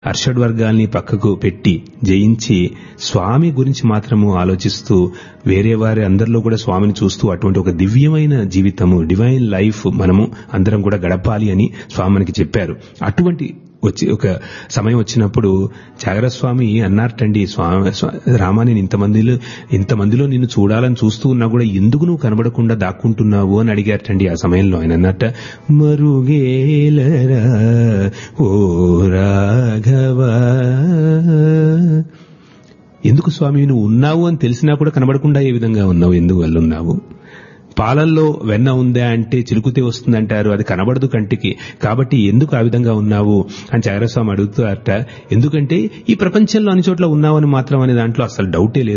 అర్షడ్ వర్గాల్ని పక్కకు పెట్టి జయించి స్వామి గురించి మాత్రము ఆలోచిస్తూ వేరే వారి అందరిలో కూడా స్వామిని చూస్తూ అటువంటి ఒక దివ్యమైన జీవితము డివైన్ లైఫ్ మనము అందరం కూడా గడపాలి అని స్వామి మనకి చెప్పారు అటువంటి వచ్చి ఒక సమయం వచ్చినప్పుడు త్యాగరస్వామి అన్నారటండి స్వామి స్వా- రామా నేను ఇంతమందిలో ఇంతమందిలో నిన్ను చూడాలని చూస్తూ ఉన్నా కూడా ఎందుకు నువ్వు కనబడకుండా దాక్కుంటున్నావు అని అడిగారటండి ఆ సమయంలో ఆయన అన్నట్ట మరుగేలరా ఓ రాఘవా ఎందుకు స్వామి నువ్వు ఉన్నావు అని తెలిసినా కూడా కనబడకుండా ఏ విధంగా ఉన్నావు ఎందుకు వల్ల ఉన్నావు పాలల్లో వెన్న ఉందా అంటే చిలుకుతే వస్తుందంటారు అది కనబడదు కంటికి కాబట్టి ఎందుకు ఆ విధంగా ఉన్నావు అని చాగరస్వామి అడుగుతారట ఎందుకంటే ఈ ప్రపంచంలో అన్ని చోట్ల ఉన్నావని మాత్రం అనే దాంట్లో అసలు డౌటే లేదు